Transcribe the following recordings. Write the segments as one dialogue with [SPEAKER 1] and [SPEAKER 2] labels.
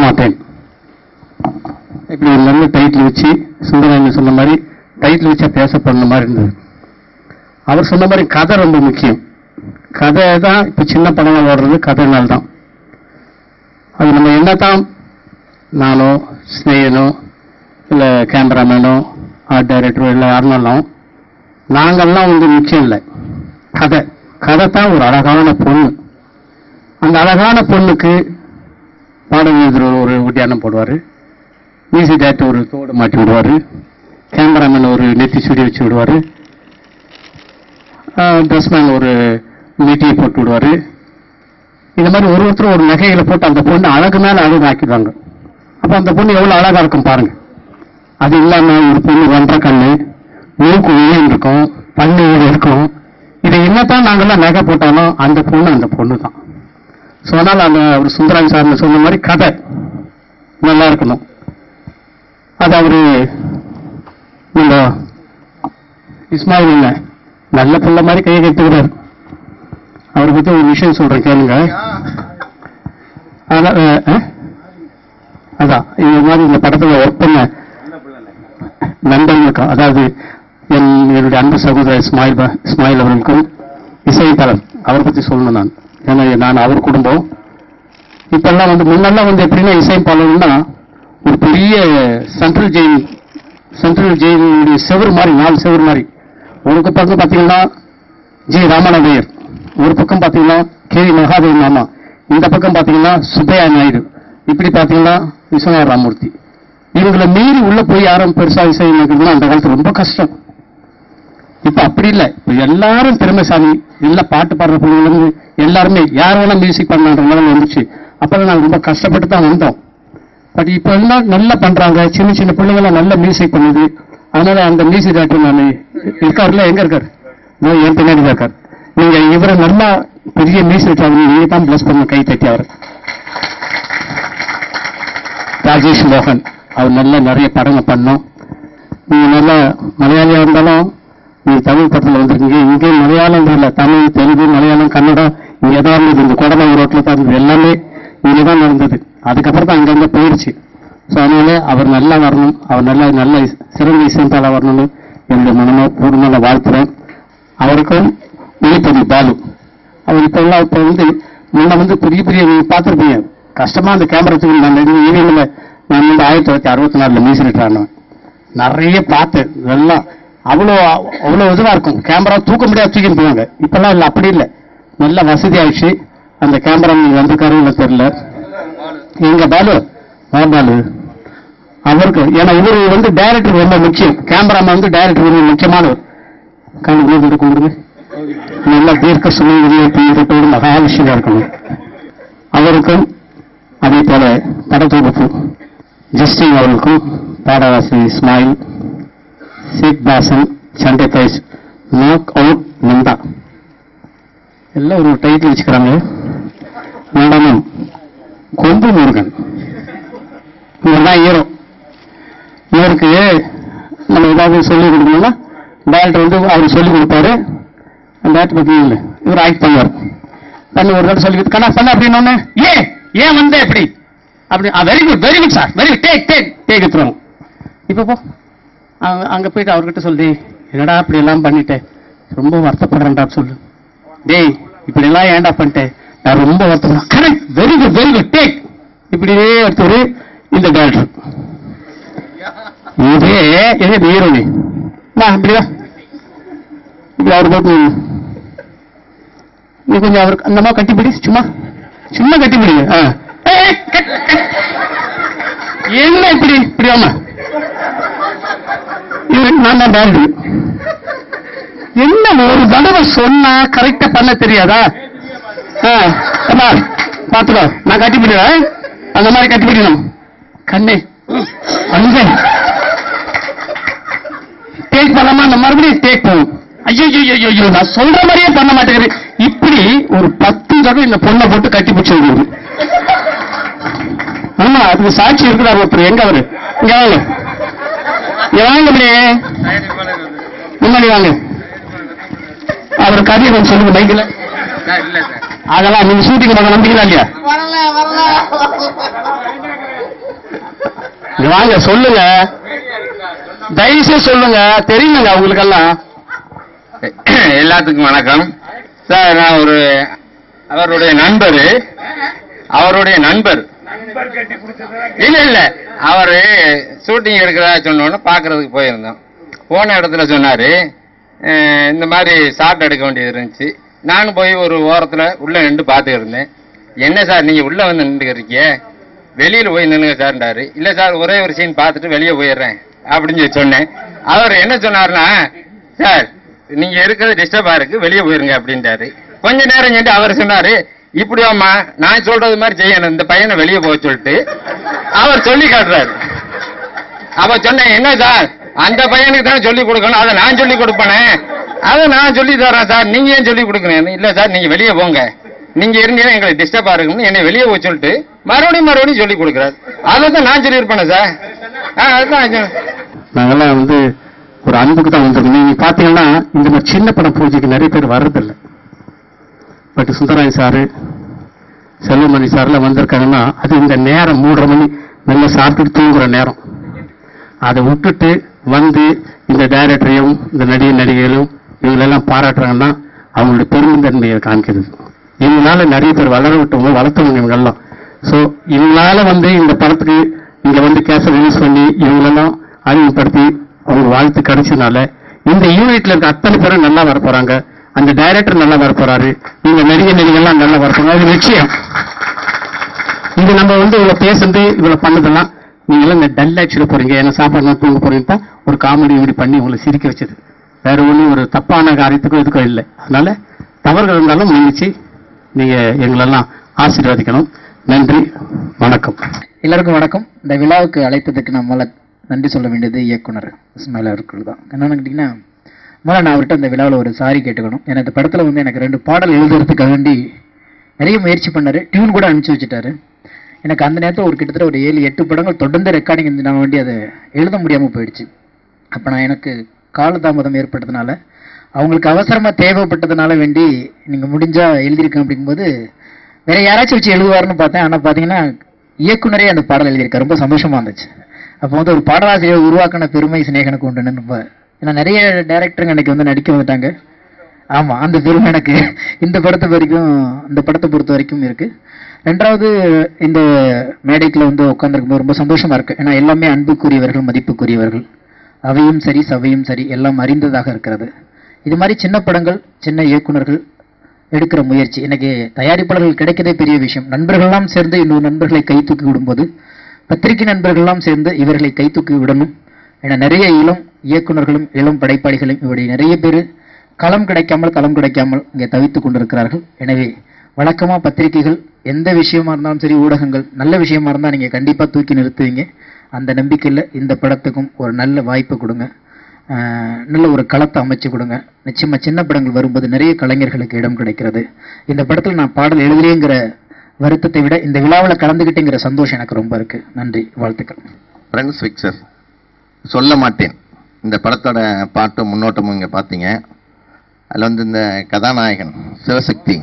[SPEAKER 1] மாட்டேன் இப்படி ஒரு நல்ல டைட்டில் வச்சு சுந்தரன் சொன்ன மாதிரி டைட்டில் வச்சா பேசப்படுற மாதிரி இருந்தது அவர் சொன்ன மாதிரி கதை ரொம்ப முக்கியம் கதை தான் இப்போ சின்ன படங்கள் ஓடுறது கதைனால தான் அது நம்ம என்னதான் நானோ ஸ்னேகனோ இல்லை கேமராமேனோ ஆர்ட் டைரக்டரோ இல்லை யாருனாலும் நாங்கள்லாம் வந்து முக்கியம் இல்லை கதை கதை தான் ஒரு அழகான பொண்ணு அந்த அழகான பொண்ணுக்கு பாடல் எழுதுறவர் ஒரு ஒட்டியானம் போடுவார் மியூசிக் டேரக்டர் ஒரு தோடு மாட்டி விடுவார் கேமராமேன் ஒரு நெத்தி சுடி வச்சு விடுவார் ட்ரெஸ்மேன் ஒரு மெட்டியை போட்டு விடுவார் இந்த மாதிரி ஒரு ஒருத்தர் ஒரு நகைகளை போட்டு அந்த பொண்ணு அழகு மேல அழகு ஆக்கிடுவாங்க அப்ப அந்த பொண்ணு எவ்வளவு அழகா இருக்கும் பாருங்க அது இல்லாம ஒரு பொண்ணு ஒன்றரை கண்ணு மூக்கு உயரம் இருக்கும் பல்லு உயரம் இருக்கும் இதை என்னத்தான் நாங்கெல்லாம் நகை போட்டாலும் அந்த பொண்ணு அந்த பொண்ணு தான் ஸோ அதனால அந்த ஒரு சுந்தராஜ் சார் சொன்ன மாதிரி கதை நல்லா இருக்கணும் அது அவரு இந்த இஸ்மாயில் இல்ல நல்ல பிள்ளை மாதிரி கையை கட்டுக்கிறார் அவரை பத்தி ஒரு விஷயம் சொல்றேன் கேளுங்க அதான் அஹ், அஹ்? அதான் இந்த மாதிரி இந்த படத்துல ஒர்க் பண்ண நண்பர்களுக்கும் அதாவது என் என்னுடைய அன்பு சகோதரர் இஸ்மாயில் பா- இஸ்மாயில் அவர்களுக்கும் இசைத்தலம் அவரை பத்தி சொல்லணும் நான் ஏன்னா நான் அவர் குடும்பம் இப்பெல்லாம் வந்து முன்னெல்லாம் வந்து எப்படின்னா இசைப்பாளர்னா ஒரு பெரிய சென்ட்ரல் ஜெயில் சென்ட்ரல் ஜெயிலுடைய செவுரு மாதிரி நாலு செவுரு மாதிரி ஒரு பக்கம் பார்த்தீங்கன்னா ஜி ராமானந்தையர் ஒரு பக்கம் பார்த்தீங்கன்னா கே வி மகாதேவ் மாமா இந்த பக்கம் பார்த்தீங்கன்னா சுப்பையா நாயுடு இப்படி பார்த்தீங்கன்னா விஸ்வநாத ராமூர்த்தி இவங்களை மீறி உள்ள போய் யாரும் பெருசா இசை அமைக்கிறதுனா அந்த காலத்துல ரொம்ப கஷ்டம் இப்ப அப்படி இல்லை இப்ப எல்லாரும் திறமைசாலி எல்லா பாட்டு பாடுற பிள்ளைங்க இருந்து எல்லாருமே யார் வேணா மியூசிக் பண்ணான்ற நிலைமை வந்துச்சு அப்பதான் நாங்க ரொம்ப கஷ்டப்பட்டு தான் வந்தோம் பட் இப்ப எல்லாம் நல்லா பண்றாங்க சின்ன சின்ன பிள்ளைங்களாம் நல்ல மியூசிக் பண்ணுது அதனால அந்த மியூசிக் டேரக்டர் நான் இருக்காருல்ல எங்க இருக்காரு நான் என் பின்னாடி தான் இருக்காரு நீங்க இவரை நல்லா பெரிய மியூசிக் டேரக்டர் நீங்க தான் பிளஸ் பண்ண கை தட்டி அவர் ராஜேஷ் மோகன் அவர் நல்ல நிறைய படங்கள் பண்ணோம் நீங்க நல்லா மலையாளியா இருந்தாலும் நீங்க தமிழ் படத்துல வந்திருக்கீங்க இங்கே மலையாளம் இல்ல தமிழ் தெலுங்கு மலையாளம் கன்னடம் இங்க தான் இருந்தது இந்த குடலை ரோட்ல தான் இருந்தது எல்லாமே இங்கே தான் நடந்தது அதுக்கப்புறம் தான் அங்கங்க போயிடுச்சு ஸோ அதனால அவர் நல்லா வரணும் அவர் நல்ல நல்ல இஸ்- சிறந்த இசைப்பாளா வரணும்னு என்னுடைய மனமா பூர்வமான வாழ்த்துறேன் அவருக்கும் ஒளிப்பதி பாலு அவர் இப்ப எல்லாம் இப்ப வந்து முன்ன வந்து பெரிய பெரிய நீங்க பார்த்திருப்பீங்க கஷ்டமா அந்த கேமரா தூக்கி நான் ஈவிஎம்ல நான் வந்து ஆயிரத்தி தொள்ளாயிரத்தி அறுபத்தி நாலுல மியூசிக் ஆனவன் நிறைய பார்த்தேன் இதெல்லாம் அவ்வளோ அவ்வளோ இதுவா இருக்கும் கேமரா தூக்க முடியாது தூக்கிட்டு போவாங்க இப்பெல்லாம் இல்லை அப்படி இல்லை நல்ல வசதி ஆயிடுச்சு அந்த கேமரா நீங்க வந்திருக்காரு இல்லை தெரியல எங்க பாலு ஆ பாலு அவருக்கு ஏன்னா இவரு வந்து டைரக்டர் ரொம்ப முக்கியம் கேமராமேன் வந்து டைரக்டர் ரொம்ப முக்கியமானவர் கண்ணு கூட கொடுங்க நல்ல தீர்க்க சுமையுடைய தீர்க்கத்தோடு மகாவிஷ்யமா இருக்கணும் அவருக்கும் அதே போல படத்தொகுப்பு ஜஸ்டின் அவர்களுக்கும் பாடவாசி இஸ்மாயில் சீட் பாசன் சண்டை பைஸ் நாக் அவுட் நந்தா எல்லாம் ஒரு டைட்டில் வச்சுக்கிறாங்க நடனம் கொம்பு முருகன் இவர்தான் ஹீரோ இவருக்கு நம்ம ஏதாவது சொல்லி கொடுக்கணும்னா டேரக்டர் வந்து அவர் சொல்லி கொடுப்பாரு அந்த டேரக்டர் பத்தி இல்லை இவர் ஆக்ட் பண்ணுவார் பண்ணி ஒரு தடவை சொல்லி கண்ணா பண்ண அப்படின்னு ஒண்ணு ஏன் ஏன் வந்த எப்படி அப்படி very good very good sir very take take take எடுத்துருவோம் இப்போ போ அங்க- அங்க போயிட்டு அவர்கிட்ட சொல்லி என்னடா இப்படி எல்லாம் பண்ணிட்டேன் ரொம்ப வருத்தப்படுறேன்டா சொல்லு டேய் இப்படி எல்லாம் ஏன்டா பண்ணிட்டேன் நான் ரொம்ப வருத்தப்படுறேன் correct very good very good take இப்படியே எடுத்தவர் இந்த டேரக்டர் இதே இதே ஹீரோனி வா இப்படி வா இப்படி அவர் போட்டு நில்லு. நீ கொஞ்சம் அவருக்கு அந்த மாதிரி கட்டிப்பிடி சும்மா சும்மா கட்டிப்பிடிங்க ஆ. ஏய், ஏய், கட், கட். என்ன இப்படி இப்படி ஆமா இவரு நான் தான் டேரக்டர் என்ன ஒரு தடவை சொன்னா கரெக்டா பண்ண தெரியாதா ஆ, அம்மா, பாத்துக்கோ நான் கட்டிப்பிடுவேன் அந்த மாதிரி கட்டிப்பிடணும் கண்ணே அங்க டேக் பண்ணாம அந்த மறுபடியும் டேக் போகும் ஐயோ ஐயோ ஐயோ, ஐயோ நான் சொல்ற மாதிரியே பண்ண மாட்டேங்குது இப்படி ஒரு பத்து தடவை இந்த பொண்ணை போட்டு கட்டி பிடிச்சு விடுவது ஆமா அதுக்கு சாட்சி இருக்கிறார் ஒருத்தர் எங்க அவரு இங்க வாங்க இங்க வாங்க அப்படியே முன்னாடி வாங்க அவர் கதையை கொஞ்சம் சொல்லுங்க பைக்கில் அதெல்லாம் நீங்க ஷூட்டிங் பண்ண நம்பிக்கலாம் இல்லையா
[SPEAKER 2] வரல வரல
[SPEAKER 1] இங்க வாங்க சொல்லுங்க தயவுசெய்து சொல்லுங்க தெரியுங்க உங்களுக்கெல்லாம்
[SPEAKER 2] எல்லாத்துக்கும் வணக்கம் சார் நான் ஒரு அவருடைய நண்பர் அவருடைய நண்பர் இல்ல இல்ல அவரு ஷூட்டிங் எடுக்கிறதா சொன்னோன்னு பாக்குறதுக்கு போயிருந்தோம் போன இடத்துல சொன்னாரு அஹ், இந்த மாதிரி ஷாட் எடுக்க வேண்டியது இருந்துச்சு நானும் போய் ஒரு ஓரத்துல உள்ள நின்று பார்த்துட்டு இருந்தேன் என்ன சார் நீங்க உள்ள வந்து நின்றுக்கிறீங்க வெளியில போய் நின்னுங்க சார்ன்றாரு இல்ல சார் ஒரே ஒரு சீன் பார்த்துட்டு வெளியே போயிடுறேன் அப்படின்னு சொல்லி சொன்னேன் அவர் என்ன சொன்னாருன்னா சார் நீங்க இருக்கிறது டிஸ்டர்பா இருக்கு வெளியே போயிருங்க அப்படின்ட்டாரு கொஞ்ச நேரம் சென்று அவர் சொன்னாரு இப்படியாம்மா நான் சொல்றது மாதிரி செய்யணும் இந்த பையனை வெளியே போக சொல்லிட்டு அவர் சொல்லி காட்டுறாரு அவ சொன்னேன் என்ன சார் அந்த பையனுக்கு தான் சொல்லி கொடுக்கணும் அதை நான் சொல்லி கொடுப்பேனே அதை நான் சொல்லி தரேன் சார் நீங்க ஏன் சொல்லி கொடுக்கணும் இல்ல சார் நீங்க வெளியே போங்க நீங்க இருந்தீங்கன்னா எங்களுக்கு டிஸ்டர்பா இருக்குன்னு என்னை வெளியே போக சொல்லிட்டு மறுபடியும் மறுபடியும் சொல்லி கொடுக்குறாரு அதை தான் நான் சொல்லியிருப்பேனே சார் ஆ அதுதான் நான் சொன்னேன்.
[SPEAKER 1] நாங்கெல்லாம் வந்து ஒரு அன்புக்கு தான் வந்திருக்கோம் நீங்க பாத்தீங்கன்னா இந்த மாதிரி சின்ன படம் பூஜைக்கு நிறைய பேர் வர்றதில்ல பட் சுந்தராய் சாரு செல்வமணி சார்லாம் வந்திருக்காங்கன்னா அது இந்த நேரம் மூன்றரை மணி நல்லா சாப்பிட்டுட்டு தூங்குற நேரம் அதை விட்டுட்டு வந்து இந்த டைரக்டரையும் இந்த நடிகை நடிகைகளும் இவங்களெல்லாம் பாராட்டுறாங்கன்னா அவங்களுடைய பெருந்தன்மையை காமிக்கிறது இவங்களால நிறைய பேர் வளர விட்டவங்க வளர்த்தவங்க இவங்கெல்லாம் ஸோ இவங்களால வந்து இந்த படத்துக்கு இங்க வந்து கேஸை ரிலீஸ் பண்ணி இவங்களெல்லாம் அறிமுகப்படுத்தி அவங்க வாழ்த்து கிடைச்சதுனால இந்த யூனிட்ல இருக்க அத்தனை பேரும் நல்லா வர போறாங்க அந்த டைரக்டர் நல்லா வர போறாரு இந்த நடிகை நடிகெல்லாம் நல்லா வர போறாங்க அது நிச்சயம் இது நம்ம வந்து இவ்வளவு பேசுறது இவ்வளவு பண்ணதெல்லாம் நீங்க எல்லாம் இந்த டல் ஆக்சுவலி போறீங்க என்ன சாப்பாடு தான் தூங்க போறீங்க தான் ஒரு காமெடி இப்படி பண்ணி உங்களை சிரிக்க வச்சது வேற ஒண்ணும் ஒரு தப்பான காரியத்துக்கும் இதுக்கும் இல்லை அதனால தவறுகள் இருந்தாலும் மன்னிச்சு நீங்க எங்களெல்லாம் ஆசீர்வதிக்கணும் நன்றி வணக்கம்
[SPEAKER 3] எல்லாருக்கும் வணக்கம் இந்த விழாவுக்கு அழைத்ததுக்கு நம்மள நன்றி சொல்ல வேண்டியது இயக்குனர் இஸ்மாயில் அவர்கள் தான் என்னன்னு கேட்டிங்கன்னா முதல்ல நான் அவர்கிட்ட இந்த விழாவில் ஒரு சாரி கேட்டுக்கணும் ஏன்னா இந்த படத்தில் வந்து எனக்கு ரெண்டு பாடல் எழுதுறதுக்காக வேண்டி நிறைய முயற்சி பண்ணாரு டியூன் கூட அனுப்பிச்சு வச்சுட்டாரு எனக்கு அந்த நேரத்தில் ஒரு கிட்டத்தட்ட ஒரு ஏழு எட்டு படங்கள் தொடர்ந்து ரெக்கார்டிங் இருந்து நான் வேண்டி அதை எழுத முடியாமல் போயிடுச்சு அப்போ நான் எனக்கு காலதாமதம் ஏற்பட்டதுனால அவங்களுக்கு அவசரமாக தேவைப்பட்டதுனால வேண்டி நீங்கள் முடிஞ்சா எழுதியிருக்கேன் அப்படிங்கும்போது வேற யாராச்சும் வச்சு எழுதுவாருன்னு பார்த்தேன் ஆனால் பார்த்தீங்கன்னா இயக்குனரே அந்த பாடல் எழுதியிருக்காரு ரொம்ப சந்தோஷமா இருந்துச்சு அப்போ வந்து ஒரு பாடலாசிரியர் உருவாக்கின பெருமை சிநேகனுக்கு உண்டுன்னு ரொம்ப ஏன்னா நிறைய டேரக்டருங்க அன்னைக்கு வந்து நடிக்க வந்துட்டாங்க ஆமா அந்த பெருமை எனக்கு இந்த படத்தை வரைக்கும் இந்த படத்தை பொறுத்த வரைக்கும் இருக்கு ரெண்டாவது இந்த மேடைக்குள்ள வந்து உட்காந்துருக்கும்போது ரொம்ப சந்தோஷமா இருக்கு ஏன்னா எல்லாமே அன்புக்குரியவர்கள் மதிப்புக்குரியவர்கள் அவையும் சரி சவையும் சரி எல்லாம் அறிந்ததாக இருக்கிறது இது மாதிரி சின்ன படங்கள் சின்ன இயக்குனர்கள் எடுக்கிற முயற்சி இன்னைக்கு தயாரிப்பாளர்கள் கிடைக்கதே பெரிய விஷயம் நண்பர்கள்லாம் சேர்ந்து இன்னொரு நண்பர்களை கை தூக்கி விடும்போது பத்திரிகை நண்பர்கள்லாம் சேர்ந்து இவர்களை கை தூக்கி விடணும் என நிறைய இளம் இயக்குனர்களும் இளம் படைப்பாளிகளும் இப்படி நிறைய பேர் களம் கிடைக்காமல் களம் கிடைக்காமல் இங்கே தவித்துக் கொண்டிருக்கிறார்கள் எனவே வழக்கமா பத்திரிகைகள் எந்த விஷயமா இருந்தாலும் சரி ஊடகங்கள் நல்ல விஷயமா இருந்தா நீங்க கண்டிப்பா தூக்கி நிறுத்துவீங்க அந்த நம்பிக்கையில இந்த படத்துக்கும் ஒரு நல்ல வாய்ப்பு கொடுங்க ஆஹ் நல்ல ஒரு களத்தை அமைச்சு கொடுங்க நிச்சயமா சின்ன படங்கள் வரும்போது நிறைய கலைஞர்களுக்கு இடம் கிடைக்கிறது இந்த படத்துல நான் பாடல் எழுதலைங்கிற வருத்தத்தை விட இந்த விழாவில் கலந்துக்கிட்டேங்கிற சந்தோஷம் எனக்கு ரொம்ப இருக்கு நன்றி வாழ்த்துக்கள்
[SPEAKER 4] ஃப்ரெண்ட்ஸ் பிக்சர் சொல்ல மாட்டேன் இந்த படத்தோட பாட்டும் முன்னோட்டமும் இங்கே பார்த்தீங்க அதில் வந்து இந்த கதாநாயகன் சிவசக்தி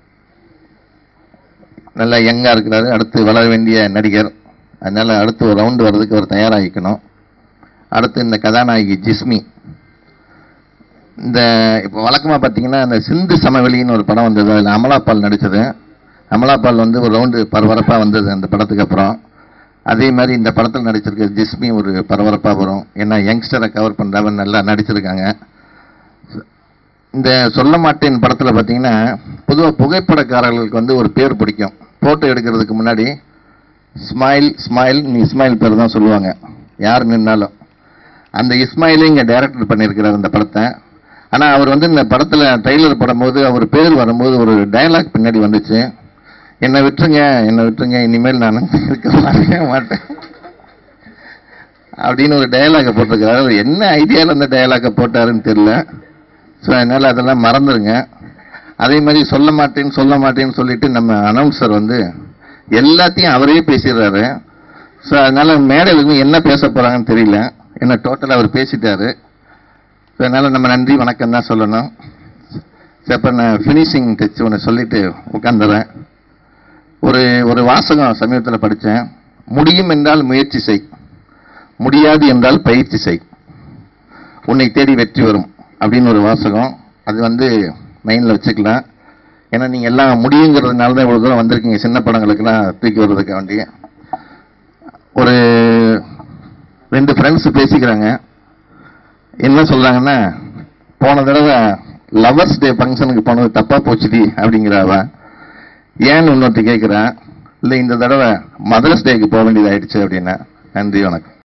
[SPEAKER 4] நல்லா யங்காக இருக்கிறாரு அடுத்து வளர வேண்டிய நடிகர் அதனால அடுத்து ஒரு ரவுண்டு வர்றதுக்கு அவர் தயாராகிக்கணும் அடுத்து இந்த கதாநாயகி ஜிஸ்மி இந்த இப்போ வழக்கமாக பார்த்தீங்கன்னா இந்த சிந்து சமவெளின்னு ஒரு படம் வந்தது அதில் அமலாபால் நடித்தது அமலாபால் வந்து ஒரு ரவுண்டு பரபரப்பாக வந்தது அந்த படத்துக்கு அப்புறம் அதே மாதிரி இந்த படத்தில் நடிச்சிருக்க ஜிஸ்மி ஒரு பரபரப்பாக வரும் ஏன்னா யங்ஸ்டரை கவர் பண்ணுறவன் நல்லா நடிச்சிருக்காங்க இந்த சொல்ல மாட்டேன் படத்தில் பார்த்தீங்கன்னா பொதுவாக புகைப்படக்காரர்களுக்கு வந்து ஒரு பேர் பிடிக்கும் ஃபோட்டோ எடுக்கிறதுக்கு முன்னாடி ஸ்மைல் ஸ்மைல் நீ இஸ்மாயில் பேர் தான் சொல்லுவாங்க யார் நின்னாலும் அந்த இஸ்மாயிலே இங்கே டைரக்டர் பண்ணியிருக்கிறார் இந்த படத்தை ஆனால் அவர் வந்து இந்த படத்தில் ட்ரெய்லர் படும்போது அவர் பேர் வரும்போது ஒரு டயலாக் பின்னாடி வந்துச்சு என்னை விட்டுருங்க என்னை விட்டுருங்க இனிமேல் நான் இருக்க மாட்டே மாட்டேன் அப்படின்னு ஒரு டயலாகை போட்டிருக்கிறாரு அவர் என்ன ஐடியாவில் அந்த டயலாகை போட்டாருன்னு தெரியல ஸோ அதனால் அதெல்லாம் மறந்துடுங்க அதே மாதிரி சொல்ல மாட்டேன்னு சொல்ல மாட்டேன்னு சொல்லிட்டு நம்ம அனௌன்சர் வந்து எல்லாத்தையும் அவரே பேசிடுறாரு ஸோ அதனால மேடையில் இருந்து என்ன பேச போகிறாங்கன்னு தெரியல என்ன டோட்டலாக அவர் பேசிட்டாரு ஸோ அதனால் நம்ம நன்றி வணக்கம் தான் சொல்லணும் சரி அப்போ நான் ஃபினிஷிங் டச் ஒன்று சொல்லிட்டு உட்காந்துறேன் ஒரு ஒரு வாசகம் சமீபத்தில் படித்தேன் முடியும் என்றால் முயற்சி செய் முடியாது என்றால் பயிற்சி செய் உன்னை தேடி வெற்றி வரும் அப்படின்னு ஒரு வாசகம் அது வந்து மைண்டில் வச்சுக்கலாம் ஏன்னா நீங்கள் எல்லாம் முடியுங்கிறதுனால தான் இவ்வளோ தூரம் வந்திருக்கீங்க சின்ன படங்களுக்கெல்லாம் தூக்கி வர்றதுக்கு வேண்டி ஒரு ரெண்டு ஃப்ரெண்ட்ஸ் பேசிக்கிறாங்க என்ன சொல்றாங்கன்னா போன தடவை லவர்ஸ் டே ஃபங்க்ஷனுக்கு போனது தப்பா போச்சுடி அப்படிங்கிறாவ ஏன்னு இன்னொருத்தி கேட்குறேன் இல்லை இந்த தடவை மதர்ஸ் டேக்கு போக வேண்டியதாயிடுச்சு அப்படின்னா நன்றி வணக்கம்